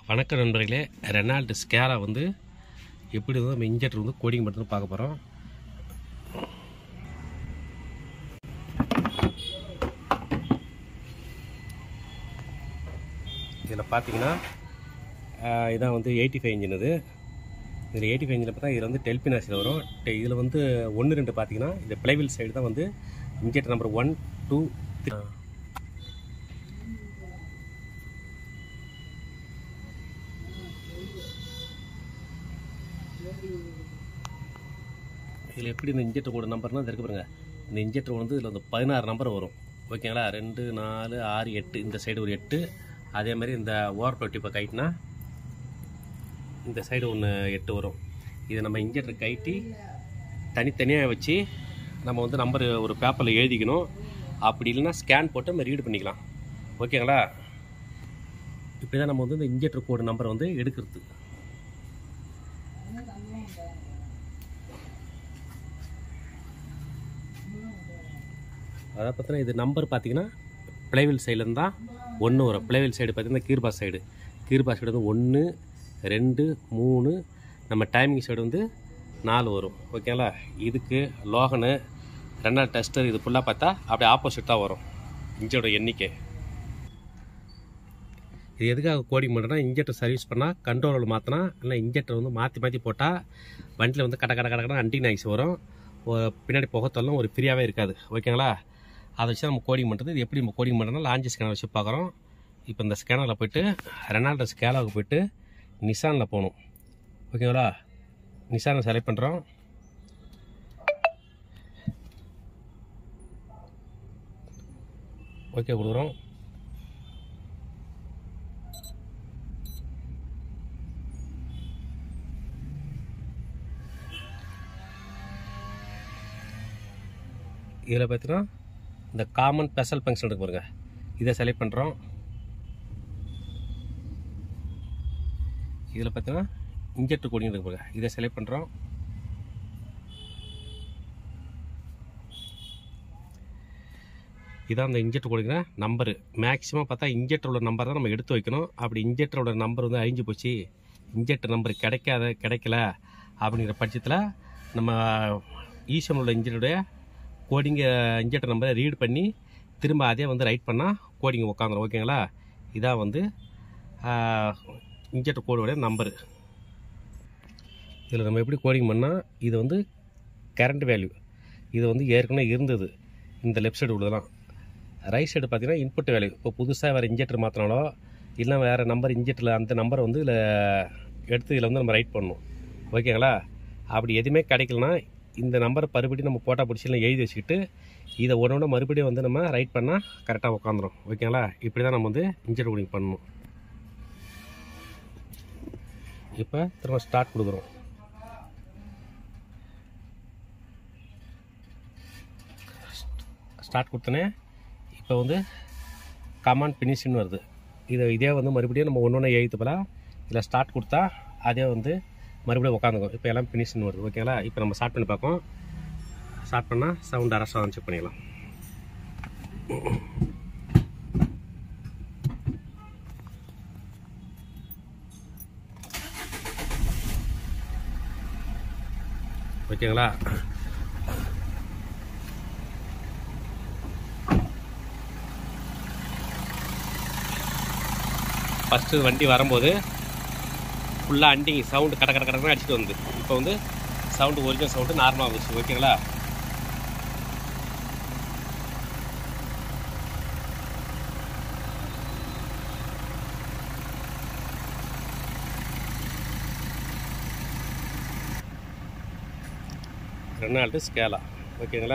வணக்கம் நண்பர்களே ரெனால்டு ஸ்கேரா வந்து எப்படி வந்து நம்ம இன்ஜெக்டர் வந்து கோடிங் பண்ணுறது பார்க்க போகிறோம் இதில் பார்த்தீங்கன்னா ஆஹ், இதான் வந்து எயிட்டி ஃபைவ் இன்ஜின் இது இதில் எயிட்டி ஃபைவ் இன்ஜின் பார்த்தா இதில் வந்து டெல்பினாசில் வரும் இதில் வந்து ஒன்று ரெண்டு பார்த்தீங்கன்னா இந்த பிளைவில் சைடு தான் வந்து இன்ஜெக்டர் நம்பர் ஒன் டூ இதில் எப்படி இந்த இன்ஜெக்டர் கூட நம்பர்னால் இருக்கு பாருங்க இந்த இன்ஜெக்டர் வந்து இதில் வந்து பதினாறு நம்பர் வரும் ஓகேங்களா ரெண்டு நாலு ஆறு எட்டு இந்த சைடு ஒரு எட்டு அதே மாதிரி இந்த ஓவர் டுவெண்ட்டி இப்போ கைட்னா இந்த சைடு ஒன்று எட்டு வரும் இதை நம்ம இன்ஜெக்டர் கைட்டி தனித்தனியாக வச்சு நம்ம வந்து நம்பர் ஒரு பேப்பரில் எழுதிக்கணும் அப்படி இல்லைன்னா ஸ்கேன் போட்டு நம்ம ரீட் பண்ணிக்கலாம் ஓகேங்களா இப்படி தான் நம்ம வந்து இந்த இன்ஜெக்டர் கோடு நம்பர் வந்து எடுக்கிறது அதை பார்த்தீங்கன்னா இது நம்பர் பார்த்தீங்கன்னா பிளைவில் சைட்லேருந்து தான் ஒன்று வரும் பிளைவில் சைடு பார்த்தீங்கன்னா கீர்பாஸ் சைடு கீர்பாஸ் சைடு வந்து ஒன்று ரெண்டு மூணு நம்ம டைமிங் சைடு வந்து நாலு வரும் ஓகேங்களா இதுக்கு லோகனு ரெண்டாவது டெஸ்டர் இது ஃபுல்லாக பார்த்தா அப்படியே ஆப்போசிட் தான் வரும் இன்ஜோட எண்ணிக்கை இது எதுக்காக கோடிங் பண்ணுறேன்னா இன்ஜெக்டர் சர்வீஸ் பண்ணால் கண்ட்ரோலில் மாற்றினா இல்லை இன்ஜெக்டர் வந்து மாற்றி மாற்றி போட்டால் வண்டியில் வந்து கட கட கட கட அண்டிங் நாய்ஸ் வரும் ஒ- பின்னாடி புகத்தெல்லாம் ஒரு ஃப்ரீயாகவே இருக்காது ஓகேங்களா அதை வச்சு நம்ம கோடிங் பண்ணுறது இது எப்படி நம்ம கோடிங் பண்ணுறோம்னா லாஞ்சி ஸ்கேனர் வச்சு பார்க்குறோம் இப்போ இந்த ஸ்கேனரில் போயிட்டு ரெனால்டோ ஸ்கேலாவுக்கு போயிட்டு நிசானில் போகணும் ஓகேங்களா நிசானை செலக்ட் பண்ணுறோம் ஓகே கொடுக்குறோம் இதில் பார்த்தீங்கன்னா இந்த காமன் ஸ்பெஷல் ஃபங்க்ஷன் இருக்கு பாருங்க இதை செலக்ட் பண்ணுறோம் இதில் பார்த்தீங்கன்னா இன்ஜெக்டர் கோடிங் இருக்கு பாருங்க இதை செலக்ட் பண்ணுறோம் இதான் அந்த இன்ஜெக்டர் கோடிங்கிற நம்பரு மேக்ஸிமம் பார்த்தா இன்ஜெக்டரோட நம்பர் தான் நம்ம எடுத்து வைக்கணும் அப்படி இன்ஜெக்டரோட நம்பர் வந்து அழிஞ்சு போச்சு இன்ஜெக்டர் நம்பர் கிடைக்காத கிடைக்கல அப்படிங்கிற பட்சத்தில் நம்ம ஈசன் உள்ள இன்ஜெக்டருடைய கோடிங்க இன்ஜெக்டர் நம்பரை ரீட் பண்ணி திரும்ப அதே வந்து ரைட் பண்ணால் கோடிங் உட்காந்துரும் ஓகேங்களா இதான் வந்து இன்ஜெக்டர் கோடோடைய நம்பரு இதில் நம்ம எப்படி கோடிங் பண்ணால் இது வந்து கரண்ட் வேல்யூ இது வந்து ஏற்கனவே இருந்தது இந்த லெஃப்ட் சைடு உள்ளதெல்லாம் ரைட் சைடு பார்த்தீங்கன்னா இன்புட் வேல்யூ இப்போ புதுசாக வேறு இன்ஜெக்டர் மாற்றினாலோ இல்லை வேறு நம்பர் இன்ஜெக்டரில் அந்த நம்பரை வந்து இதில் எடுத்து இதில் வந்து நம்ம ரைட் பண்ணணும் ஓகேங்களா அப்படி எதுவுமே கிடைக்கலனா இந்த நம்பரை மறுபடியும் நம்ம போட்டா பிடிச்சி எழுதி வச்சுக்கிட்டு இதை ஒன்று ஒன்று மறுபடியும் வந்து நம்ம ரைட் பண்ணால் கரெக்டாக உட்காந்துரும் ஓகேங்களா இப்படி தான் நம்ம வந்து இன்ஜெக்டர் கோடிங் பண்ணணும் இப்போ திரும்ப ஸ்டார்ட் கொடுக்குறோம் ஸ்டார்ட் கொடுத்தோன்னே இப்போ வந்து கமாண்ட் ஃபினிஷ்னு வருது இதை இதே வந்து மறுபடியும் நம்ம ஒன்று ஒன்று எழுத்து போல இதில் ஸ்டார்ட் கொடுத்தா அதே வந்து மறுபடியும் உட்காந்துக்கும் இப்போ எல்லாம் ஃபினிஷ்னு வருது ஓகேங்களா இப்போ நம்ம ஸ்டார்ட் பண்ணி பார்ப்போம் ஸ்டார்ட் பண்ணால் சவுண்ட் அரசாக செக் பண்ணிக்கலாம் ஓகேங்களா ஃபஸ்ட்டு வண்டி வரும்போது ஃபுல்லாக அண்டிங் சவுண்டு கட கட கடன்னு அடிச்சுட்டு வந்து இப்போ வந்து சவுண்டு ஒரிஜினல் சவுண்டு நார்மலாக வந்துச்சு ஓகேங்களா ரெனால்டு ஸ்கேலா ஓகேங்களா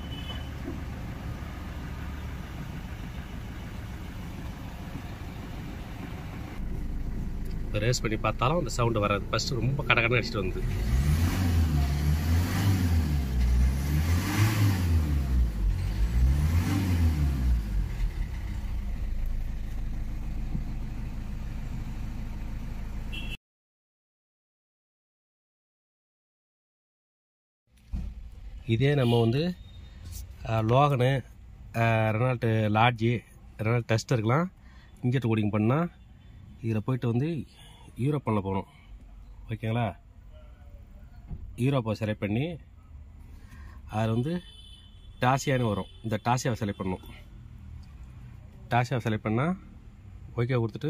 ரேஸ் பண்ணி பார்த்தாலும் அந்த சவுண்டு வராது ஃபஸ்ட்டு ரொம்ப கடகடன்னு அடிச்சுட்டு வந்து இதே நம்ம வந்து அஹ், லோகனு அஹ், ரெனால்ட்டு லாட்ஜி ரெனால்ட் டெஸ்டருக்கெலாம் இன்ஜெக்ட் கோடிங் பண்ணால் இதில் போயிட்டு வந்து யூரோப் பண்ண போகணும் ஓகேங்களா யூரோப்பை செலக்ட் பண்ணி அதில் வந்து டாசியான்னு வரும் இந்த டாசியாவை செலக்ட் பண்ணணும் டாசியாவை செலக்ட் பண்ணால் ஓகே கொடுத்துட்டு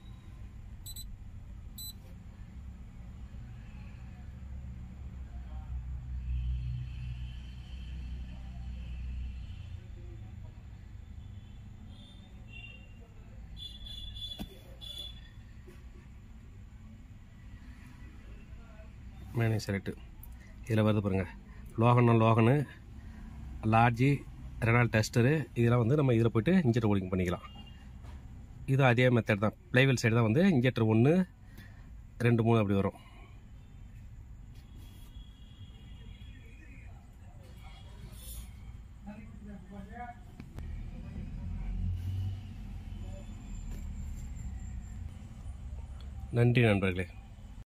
மேனேஜ் செலக்ட் இதில் வருது பாருங்கள் லோகனா லோகனு லார்ஜி ரெனால் டெஸ்டரு இதெல்லாம் வந்து நம்ம இதில் போயிட்டு இன்ஜெக்டர் ஓடிங் பண்ணிக்கலாம் இது அதே மெத்தட் தான் ப்ளைவில் சைடு தான் வந்து இன்ஜெக்டர் ஒன்று ரெண்டு மூணு அப்படி வரும் நன்றி நண்பர்களே